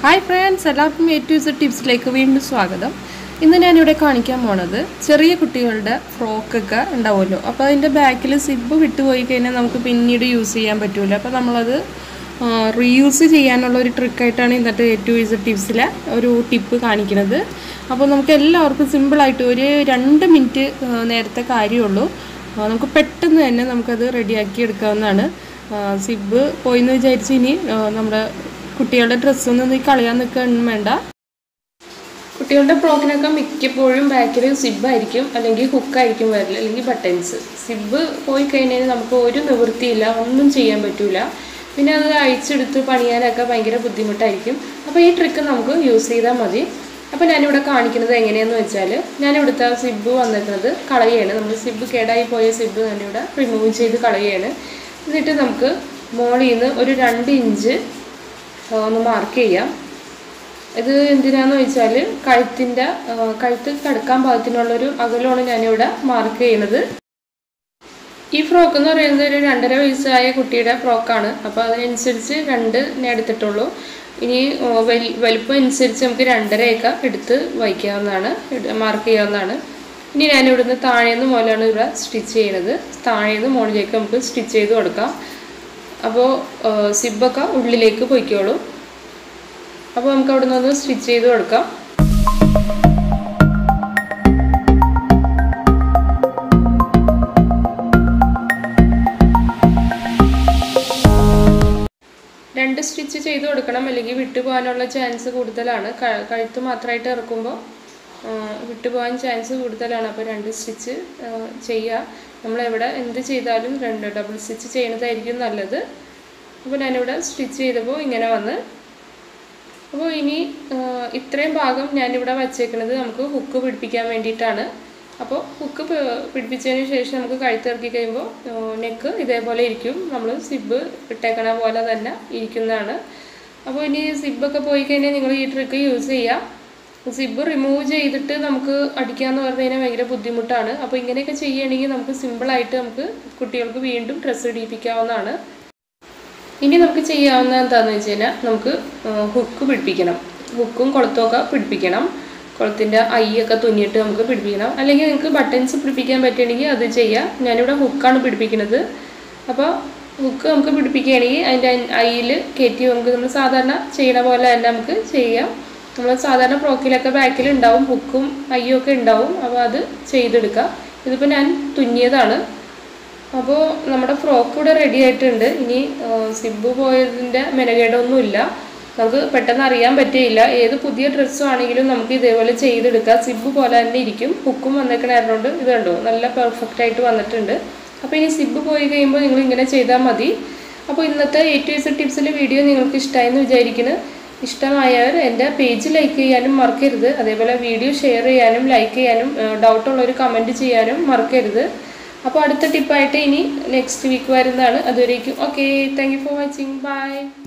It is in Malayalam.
ഹായ് ഫ്രണ്ട്സ് എല്ലാവർക്കും എ ടു ഇസഡ് ടിപ്സിലേക്ക് വീണ്ടും സ്വാഗതം ഇന്ന് ഞാനിവിടെ കാണിക്കാൻ പോണത് ചെറിയ കുട്ടികളുടെ ഫ്രോക്കൊക്കെ ഉണ്ടാവുമല്ലോ അപ്പോൾ അതിൻ്റെ ബാക്കിൽ സിബ് വിട്ടുപോയി കഴിഞ്ഞാൽ നമുക്ക് പിന്നീട് യൂസ് ചെയ്യാൻ പറ്റില്ല അപ്പോൾ നമ്മളത് റീയൂസ് ചെയ്യാനുള്ള ഒരു ട്രിക്കായിട്ടാണ് ഇന്നത്തെ എ ടു ഇസഡ് ടിപ്സിലെ ഒരു ടിപ്പ് കാണിക്കുന്നത് അപ്പോൾ നമുക്ക് എല്ലാവർക്കും സിമ്പിളായിട്ട് ഒരു രണ്ട് മിനിറ്റ് നേരത്തെ കാര്യമുള്ളൂ ആ, നമുക്ക് പെട്ടെന്ന് തന്നെ നമുക്കത് റെഡിയാക്കി എടുക്കാവുന്നതാണ് സിബ് പോയിന്ന് വിചാരിച്ച് ഇനി ആ, നമ്മുടെ കുട്ടികളുടെ ഡ്രസ്സൊന്നും നീ കളയാൻ നിൽക്കുകയൊന്നും വേണ്ട കുട്ടികളുടെ ഫ്രോക്കിനൊക്കെ മിക്കപ്പോഴും ബാക്കിൽ സിബായിരിക്കും അല്ലെങ്കിൽ ഹുക്കായിരിക്കും വരില്ല അല്ലെങ്കിൽ ബട്ടൺസ് സിബ് പോയി കഴിഞ്ഞാൽ നമുക്ക് ഒരു നിവൃത്തിയില്ല ഒന്നും ചെയ്യാൻ പറ്റൂല പിന്നെ അത് അഴിച്ചെടുത്ത് പണിയാനൊക്കെ ഭയങ്കര ബുദ്ധിമുട്ടായിരിക്കും അപ്പോൾ ഈ ട്രിക്ക് നമുക്ക് യൂസ് ചെയ്താൽ മതി അപ്പോൾ ഞാനിവിടെ കാണിക്കുന്നത് എങ്ങനെയാണെന്ന് വെച്ചാൽ ഞാനിവിടുത്തെ സിബ് വന്നിരിക്കുന്നത് കളയാണ് നമ്മൾ സിബ് കേടായി പോയ സിബ് ഞാനിവിടെ റിമൂവ് ചെയ്ത് കളയാണ് എന്നിട്ട് നമുക്ക് മോളിൽ നിന്ന് ഒരു രണ്ട് ഇഞ്ച് ആ, ഒന്ന് മാർക്ക് ചെയ്യാം ഇത് എന്തിനാന്ന് വെച്ചാൽ കഴുത്തിൻ്റെ കഴുത്ത് കടക്കാൻ പാകത്തിനുള്ളൊരു അകലമാണ് ഞാനിവിടെ മാർക്ക് ചെയ്യുന്നത് ഈ ഫ്രോക്ക് എന്ന് പറയുന്നത് ഒരു രണ്ടര വയസ്സായ കുട്ടിയുടെ ഫ്രോക്കാണ് അപ്പോൾ അതിനനുസരിച്ച് രണ്ട് ഞാൻ എടുത്തിട്ടുള്ളൂ ഇനി ആ, വലി വലിപ്പം അനുസരിച്ച് നമുക്ക് രണ്ടരയൊക്കെ എടുത്ത് വയ്ക്കാവുന്നതാണ് മാർക്ക് ചെയ്യാവുന്നതാണ് ഇനി ഞാൻ ഇവിടുന്ന് താഴേന്ന് മുതലാണ് ഇവിടെ സ്റ്റിച്ച് ചെയ്യുന്നത് താഴേന്ന് മുകളിലേക്ക് നമുക്ക് സ്റ്റിച്ച് ചെയ്ത് കൊടുക്കാം അപ്പോൾ സിബൊക്കെ ഉള്ളിലേക്ക് പൊയ്ക്കോളും അപ്പോൾ നമുക്ക് അവിടെ നിന്ന് സ്റ്റിച്ച് ചെയ്ത് കൊടുക്കാം രണ്ട് സ്റ്റിച്ച് ചെയ്ത് കൊടുക്കണം അല്ലെങ്കിൽ വിട്ടുപോകാനുള്ള ചാൻസ് കൂടുതലാണ് ക- കഴുത്ത് മാത്രമായിട്ട് ഇറക്കുമ്പോൾ വിട്ടുപോകാൻ ചാൻസ് കൂടുതലാണ് അപ്പോൾ രണ്ട് സ്റ്റിച്ച് ചെയ്യുക നമ്മളെവിടെ എന്ത് ചെയ്താലും രണ്ട് ഡബിൾ സ്റ്റിച്ച് ചെയ്യുന്നതായിരിക്കും നല്ലത് അപ്പോൾ ഞാനിവിടെ സ്റ്റിച്ച് ചെയ്തപ്പോൾ ഇങ്ങനെ വന്ന് അപ്പോൾ ഇനി ആ, ഇത്രയും ഭാഗം ഞാനിവിടെ വച്ചേക്കുന്നത് നമുക്ക് ഹുക്ക് പിടിപ്പിക്കാൻ വേണ്ടിയിട്ടാണ് അപ്പോൾ ഹുക്ക് പിടിപ്പിച്ചതിന് ശേഷം നമുക്ക് കഴുത്തിറക്കി കഴിയുമ്പോൾ നെക്ക് ഇതേപോലെ ഇരിക്കും നമ്മൾ സിബ് ഇട്ടേക്കണ പോലെ തന്നെ ഇരിക്കുന്നതാണ് അപ്പോൾ ഇനി സിബൊക്കെ പോയി കഴിഞ്ഞാൽ നിങ്ങൾ ഈ ട്രിക്ക് യൂസ് ചെയ്യുക സിബ് റിമൂവ് ചെയ്തിട്ട് നമുക്ക് അടിക്കാന്ന് പറഞ്ഞു കഴിഞ്ഞാൽ ഭയങ്കര ബുദ്ധിമുട്ടാണ് അപ്പോൾ ഇങ്ങനെയൊക്കെ ചെയ്യുകയാണെങ്കിൽ നമുക്ക് സിമ്പിളായിട്ട് നമുക്ക് കുട്ടികൾക്ക് വീണ്ടും ഡ്രസ്സ് ഇടിപ്പിക്കാവുന്നതാണ് ഇനി നമുക്ക് ചെയ്യാവുന്ന എന്താണെന്ന് വെച്ച് കഴിഞ്ഞാൽ നമുക്ക് ഹുക്ക് പിടിപ്പിക്കണം ഹുക്കും കൊളുത്തുമൊക്കെ പിടിപ്പിക്കണം കുളത്തിൻ്റെ ഐയൊക്കെ തുന്നിയിട്ട് നമുക്ക് പിടിപ്പിക്കണം അല്ലെങ്കിൽ നിങ്ങൾക്ക് ബട്ടൺസ് പിടിപ്പിക്കാൻ പറ്റുകയാണെങ്കിൽ അത് ചെയ്യാം ഞാനിവിടെ ഹുക്കാണ് പിടിപ്പിക്കുന്നത് അപ്പോൾ ഹുക്ക് നമുക്ക് പിടിപ്പിക്കുകയാണെങ്കിൽ അതിൻ്റെ ഐയിൽ കയറ്റി നമുക്ക് നമ്മൾ സാധാരണ ചെയ്യണ പോലെ തന്നെ നമുക്ക് ചെയ്യാം നമ്മൾ സാധാരണ ഫ്രോക്കിലൊക്കെ ബാക്കിൽ ഉണ്ടാവും ഹുക്കും ഐയും ഒക്കെ ഉണ്ടാവും അപ്പോൾ അത് ചെയ്തെടുക്കാം ഇതിപ്പോൾ ഞാൻ തുന്നിയതാണ് അപ്പോൾ നമ്മുടെ ഫ്രോക്ക് ഇവിടെ റെഡി ആയിട്ടുണ്ട് ഇനി ആ, സിബ് പോയതിൻ്റെ മെനകേടൊന്നുമില്ല നമുക്ക് പെട്ടെന്ന് അറിയാൻ പറ്റില്ല ഏത് പുതിയ ഡ്രസ്സും ആണെങ്കിലും നമുക്ക് ഇതേപോലെ ചെയ്തെടുക്കാം സിബ് പോലെ തന്നെ ഇരിക്കും ഹുക്കും വന്നേക്കണായതുകൊണ്ട് ഇത് കണ്ടോ നല്ല പെർഫെക്റ്റ് ആയിട്ട് വന്നിട്ടുണ്ട് അപ്പോൾ ഇനി സിബ് പോയി കഴിയുമ്പോൾ നിങ്ങൾ ഇങ്ങനെ ചെയ്താൽ മതി അപ്പോൾ ഇന്നത്തെ എ ടു എസ് ടിപ്സിലെ വീഡിയോ നിങ്ങൾക്ക് ഇഷ്ടമായെന്ന് വിചാരിക്കുന്നു ഇഷ്ടമായവർ എൻ്റെ പേജ് ലൈക്ക് ചെയ്യാനും മറക്കരുത് അതേപോലെ വീഡിയോ ഷെയർ ചെയ്യാനും ലൈക്ക് ചെയ്യാനും ഡൗട്ടുള്ളവർ കമൻറ്റ് ചെയ്യാനും മറക്കരുത് അപ്പോൾ അടുത്ത ടിപ്പായിട്ട് ഇനി നെക്സ്റ്റ് വീക്ക് വരുന്നതാണ് അതുവരേക്കും okay thank you for watching by